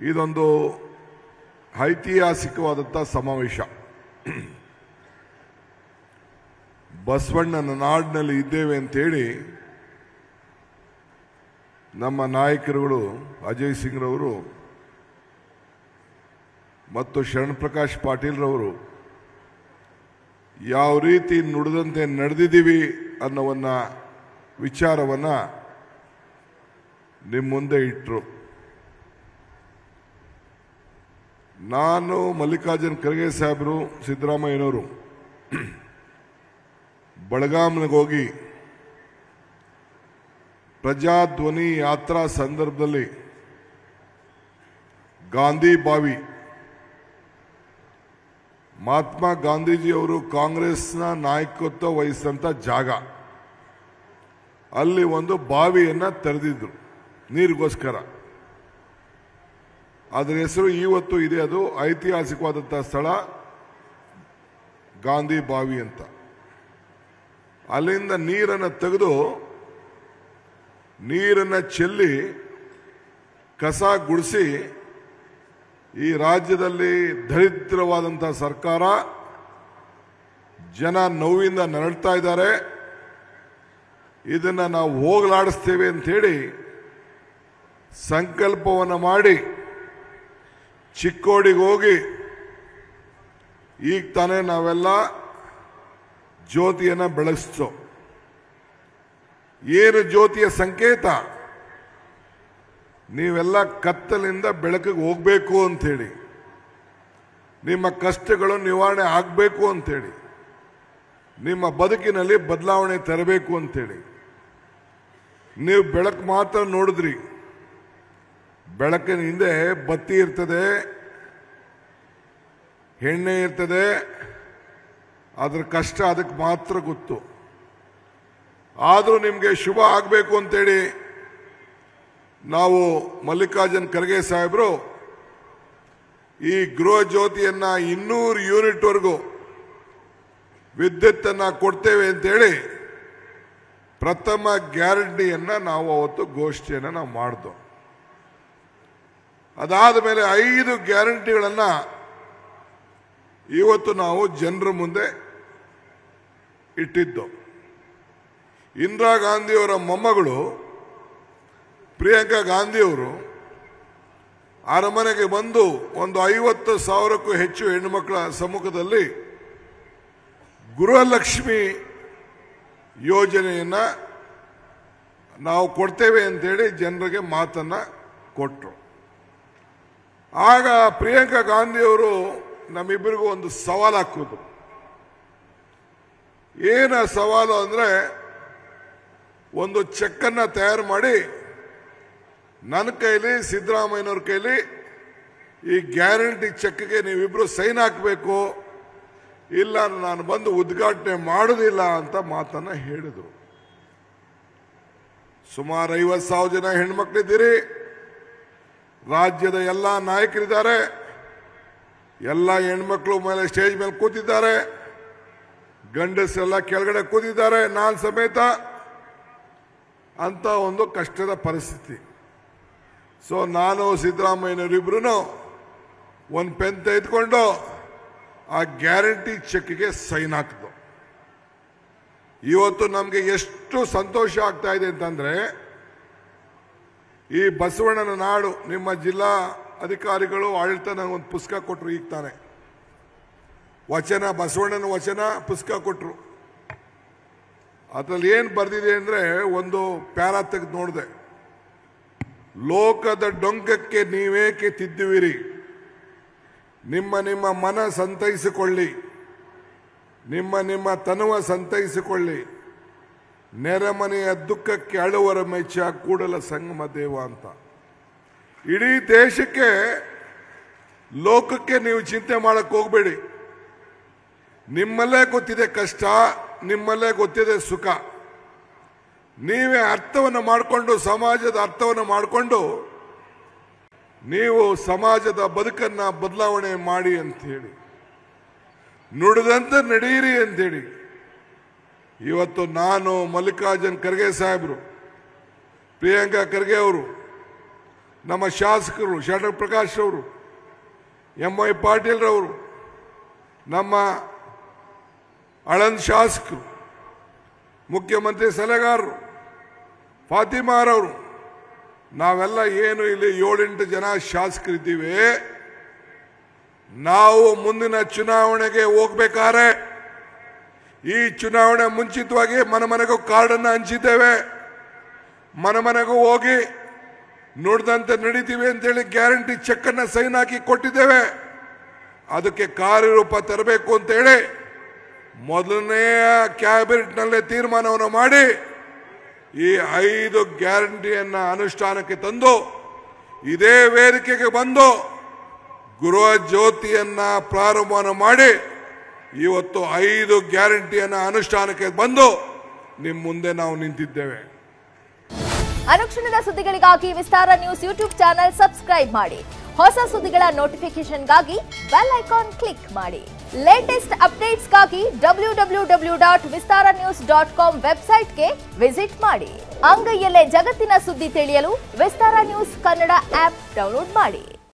ಇದೊಂದು ಐತಿಹಾಸಿಕವಾದಂಥ ಸಮಾವೇಶ ಬಸವಣ್ಣನ ನಾಡಿನಲ್ಲಿ ಇದ್ದೇವೆ ಅಂತೇಳಿ ನಮ್ಮ ನಾಯಕರುಗಳು ಅಜಯ್ ಸಿಂಗ್ರವರು ಮತ್ತು ಶರಣ್ ಪ್ರಕಾಶ್ ಪಾಟೀಲ್ರವರು ಯಾವ ರೀತಿ ನುಡಿದಂತೆ ನಡೆದಿದ್ದೀವಿ ಅನ್ನೋವನ್ನ ವಿಚಾರವನ್ನ ನಿಮ್ಮ ಮುಂದೆ ಇಟ್ಟರು ನಾನು ಮಲ್ಲಿಕಾರ್ಜುನ್ ಖರ್ಗೆ ಸಾಹೇಬರು ಸಿದ್ದರಾಮಯ್ಯನವರು ಬಳಗಾಂನಿಗೆ ಹೋಗಿ ಪ್ರಜಾಧ್ವನಿ ಯಾತ್ರಾ ಸಂದರ್ಭದಲ್ಲಿ ಗಾಂಧಿ ಬಾವಿ ಮಹಾತ್ಮ ಗಾಂಧೀಜಿಯವರು ಕಾಂಗ್ರೆಸ್ನ ನಾಯಕತ್ವ ವಹಿಸಿದಂಥ ಜಾಗ ಅಲ್ಲಿ ಒಂದು ಬಾವಿಯನ್ನ ತೆರೆದಿದ್ರು ನೀರಿಗೋಸ್ಕರ ಅದರ ಹೆಸರು ಇವತ್ತು ಇದೆ ಅದು ಐತಿಹಾಸಿಕವಾದಂಥ ಸ್ಥಳ ಗಾಂಧಿ ಬಾವಿ ಅಂತ ಅಲ್ಲಿಂದ ನೀರನ್ನು ತೆಗೆದು ನೀರನ್ನು ಚೆಲ್ಲಿ ಕಸ ಗುಡಿಸಿ ಈ ರಾಜ್ಯದಲ್ಲಿ ದರಿದ್ರವಾದಂಥ ಸರ್ಕಾರ ಜನ ನೋವಿಂದ ನರಳ್ತಾ ಇದ್ದಾರೆ ಇದನ್ನ ನಾವು ಹೋಗಲಾಡಿಸ್ತೇವೆ ಅಂತೇಳಿ ಸಂಕಲ್ಪವನ್ನು ಮಾಡಿ ಚಿಕ್ಕೋಡಿಗೆ ಹೋಗಿ ಈಗ ತಾನೇ ನಾವೆಲ್ಲ ಜ್ಯೋತಿಯನ್ನು ಬೆಳೆಸ್ತೋ ಏನು ಜ್ಯೋತಿಯ ಸಂಕೇತ ನೀವೆಲ್ಲ ಕತ್ತಲಿಂದ ಬೆಳಕಿಗೆ ಹೋಗ್ಬೇಕು ಅಂಥೇಳಿ ನಿಮ್ಮ ಕಷ್ಟಗಳು ನಿವಾರಣೆ ಆಗಬೇಕು ಅಂಥೇಳಿ ನಿಮ್ಮ ಬದುಕಿನಲ್ಲಿ ಬದಲಾವಣೆ ತರಬೇಕು ಅಂತೇಳಿ ನೀವು ಬೆಳಕು ಮಾತ್ರ ನೋಡಿದ್ರಿ ಬೆಳಕಿನ ಹಿಂದೆ ಬತ್ತಿ ಇರ್ತದೆ ಎಣ್ಣೆ ಇರ್ತದೆ ಅದ್ರ ಕಷ್ಟ ಅದಕ್ಕೆ ಮಾತ್ರ ಗೊತ್ತು ಆದರೂ ನಿಮಗೆ ಶುಭ ಆಗಬೇಕು ಅಂತೇಳಿ ನಾವು ಮಲ್ಲಿಕಾರ್ಜುನ್ ಖರ್ಗೆ ಸಾಹೇಬರು ಈ ಗೃಹ ಜ್ಯೋತಿಯನ್ನ ಇನ್ನೂರು ಯೂನಿಟ್ವರೆಗೂ ವಿದ್ಯುತ್ತನ್ನ ಕೊಡ್ತೇವೆ ಅಂತೇಳಿ ಪ್ರಥಮ ಗ್ಯಾರಂಟಿಯನ್ನ ನಾವು ಅವತ್ತು ಗೋಷ್ಠಿಯನ್ನು ನಾವು ಮಾಡಿದ್ವು ಅದಾದ ಮೇಲೆ ಐದು ಗ್ಯಾರಂಟಿಗಳನ್ನ ಇವತ್ತು ನಾವು ಜನರ ಮುಂದೆ ಇಟ್ಟಿದ್ದು ಇಂದಿರಾ ಗಾಂಧಿಯವರ ಮೊಮ್ಮಗಳು ಪ್ರಿಯಾಂಕಾ ಗಾಂಧಿಯವರು ಅರಮನೆಗೆ ಬಂದು ಒಂದು ಐವತ್ತು ಸಾವಿರಕ್ಕೂ ಹೆಚ್ಚು ಹೆಣ್ಣುಮಕ್ಕಳ ಸಮ್ಮುಖದಲ್ಲಿ ಗೃಹಲಕ್ಷ್ಮಿ ಯೋಜನೆಯನ್ನ ನಾವು ಕೊಡ್ತೇವೆ ಅಂತೇಳಿ ಜನರಿಗೆ ಮಾತನ್ನ ಕೊಟ್ಟರು ಆಗ ಪ್ರಿಯಾಂಕಾ ಗಾಂಧಿಯವರು ನಮ್ಮಿಬ್ಬರಿಗೂ ಒಂದು ಸವಾಲು ಹಾಕೋದು ಏನ ಸವಾಲು ಅಂದ್ರೆ ಒಂದು ಚೆಕ್ಕನ್ನ ತಯಾರು ಮಾಡಿ ನನ್ನ ಕೈಲಿ ಸಿದ್ದರಾಮಯ್ಯನವ್ರ ಕೈಲಿ ಈ ಗ್ಯಾರಂಟಿ ಚೆಕ್ಗೆ ನೀವಿಬ್ರು ಸೈನ್ ಹಾಕಬೇಕು ಇಲ್ಲ ನಾನು ಬಂದು ಉದ್ಘಾಟನೆ ಮಾಡುವುದಿಲ್ಲ ಅಂತ ಮಾತನ್ನ ಹೇಳಿದರು ಸುಮಾರು ಐವತ್ತು ಸಾವಿರ ಜನ ಹೆಣ್ಮಕ್ಳಿದ್ದೀರಿ ರಾಜ್ಯದ ಎಲ್ಲ ನಾಯಕರಿದ್ದಾರೆ ಎಲ್ಲ ಹೆಣ್ಮಕ್ಳು ಮೇಲೆ ಸ್ಟೇಜ್ ಮೇಲೆ ಕೂತಿದ್ದಾರೆ ಗಂಡಸರೆಲ್ಲ ಕೆಳಗಡೆ ಕೂತಿದ್ದಾರೆ ನಾನು ಸಮೇತ ಅಂತ ಒಂದು ಕಷ್ಟದ ಪರಿಸ್ಥಿತಿ ಸೊ ನಾನು ಸಿದ್ದರಾಮಯ್ಯನವರಿಬ್ರು ಒಂದು ಪೆನ್ ತೆಗೆದುಕೊಂಡು ಆ ಗ್ಯಾರಂಟಿ ಚೆಕ್ಗೆ ಸೈನ್ ಹಾಕಿದ್ದು ಇವತ್ತು ನಮಗೆ ಎಷ್ಟು ಸಂತೋಷ ಆಗ್ತಾ ಇದೆ ಅಂತಂದ್ರೆ ಈ ಬಸವಣ್ಣನ ನಾಡು ನಿಮ್ಮ ಜಿಲ್ಲಾ ಅಧಿಕಾರಿಗಳು ಆಡಳಿತ ನಂಗೆ ಒಂದು ಪುಸ್ತಕ ಕೊಟ್ಟರು ಈಗ ತಾನೆ ವಚನ ಬಸವಣ್ಣನ ವಚನ ಪುಸ್ತಕ ಕೊಟ್ಟರು ಅದ್ರಲ್ಲಿ ಏನು ಬರೆದಿದೆ ಅಂದ್ರೆ ಒಂದು ಪ್ಯಾರಾ ತೆಗೆದು ನೋಡಿದೆ ಲೋಕದ ಡೊಂಕಕ್ಕೆ ನೀವೇಕೆ ತಿದ್ದುವಿರಿ ನಿಮ್ಮ ನಿಮ್ಮ ಮನ ಸಂತೈಸಿಕೊಳ್ಳಿ ನಿಮ್ಮ ನಿಮ್ಮ ತನುವ ಸಂತೈಸಿಕೊಳ್ಳಿ ನೆರೆಮನೆಯ ದುಃಖಕ್ಕೆ ಅಳುವರ ಮೆಚ್ಚ ಕೂಡಲ ಸಂಗಮ ದೇವ ಅಂತ ಇಡೀ ದೇಶಕ್ಕೆ ಲೋಕಕ್ಕೆ ನೀವು ಚಿಂತೆ ಮಾಡಕ್ ಹೋಗ್ಬೇಡಿ ನಿಮ್ಮಲ್ಲೇ ಗೊತ್ತಿದೆ ಕಷ್ಟ ನಿಮ್ಮಲ್ಲೇ ಗೊತ್ತಿದೆ ಸುಖ ನೀವೇ ಅರ್ಥವನ್ನು ಮಾಡಿಕೊಂಡು ಸಮಾಜದ ಅರ್ಥವನ್ನು ಮಾಡಿಕೊಂಡು ನೀವು ಸಮಾಜದ ಬದುಕನ್ನ ಬದಲಾವಣೆ ಮಾಡಿ ಅಂತ ಹೇಳಿ ನುಡಿದಂತೆ ನಡೆಯಿರಿ ಅಂತೇಳಿ ಇವತ್ತು ನಾನು ಮಲ್ಲಿಕಾರ್ಜುನ್ ಖರ್ಗೆ ಸಾಹೇಬರು ಪ್ರಿಯಾಂಕಾ ಖರ್ಗೆ ಅವರು ನಮ್ಮ ಶಾಸಕರು ಶರಣ ಪ್ರಕಾಶ್ ಅವರು ಎಂ ಐ ಪಾಟೀಲ್ರವರು ನಮ್ಮ ಆಳಂದ್ ಶಾಸಕರು ಮುಖ್ಯಮಂತ್ರಿ ಸಲಹೆಗಾರರು ಫಾತಿಮಾರವರು ನಾವೆಲ್ಲ ಏನು ಇಲ್ಲಿ ಏಳೆಂಟು ಜನ ಶಾಸಕರಿದ್ದೀವಿ ನಾವು ಮುಂದಿನ ಚುನಾವಣೆಗೆ ಹೋಗ್ಬೇಕಾದ್ರೆ ಈ ಚುನಾವಣೆ ಮುಂಚಿತವಾಗಿ ಮನೆ ಮನೆಗೂ ಕಾರ್ಡನ್ನು ಹಂಚಿದ್ದೇವೆ ಮನೆ ಮನೆಗೂ ಹೋಗಿ ನುಡಿದಂತೆ ನಡೀತೀವಿ ಅಂತೇಳಿ ಗ್ಯಾರಂಟಿ ಚೆಕ್ ಅನ್ನ ಸೈನ್ ಹಾಕಿ ಕೊಟ್ಟಿದ್ದೇವೆ ಅದಕ್ಕೆ ಕಾರ್ಯರೂಪ ತರಬೇಕು ಅಂತೇಳಿ ಮೊದಲನೇ ಕ್ಯಾಬಿನೆಟ್ನಲ್ಲೇ ತೀರ್ಮಾನವನ್ನು ಮಾಡಿ ಈ ಐದು ಗ್ಯಾರಂಟಿಯನ್ನ ಅನುಷ್ಠಾನಕ್ಕೆ ತಂದು ಇದೇ ವೇದಿಕೆಗೆ ಬಂದು ಗೃಹ ಜ್ಯೋತಿಯನ್ನ ಪ್ರಾರಂಭವನ್ನು ಮಾಡಿ ಇವತ್ತು ಐದು ಗ್ಯಾರಂಟಿಯನ್ನ ಅನುಷ್ಠಾನಕ್ಕೆ ಬಂದು ನಿಮ್ಮ ಮುಂದೆ ನಾವು ನಿಂತಿದ್ದೇವೆ ಅನುಕ್ಷಣದ ಸುದ್ದಿಗಳಿಗಾಗಿ Vistara news YouTube channel subscribe ಮಾಡಿ ಹೊಸ ಸುದ್ದಿಗಳ ನೋಟಿಫಿಕೇಶನ್ಗಾಗಿ ಬೆಲ್ ಐಕಾನ್ ಕ್ಲಿಕ್ ಮಾಡಿ ಲೇಟೆಸ್ಟ್ ಅಪ್ಡೇಟ್ಸ್ಗಾಗಿ W W W dot Vistara news dot com ವೆಬ್ಸೈಟ್ಗೆ ವಿಸಿಟ್ ಮಾಡಿ ಅಂಗೈಯಲ್ಲೇ ಜಗತ್ತಿನ ಸುದ್ದಿ ತಿಳಿಯಲು Vistara news Kannada app download ಮಾಡಿ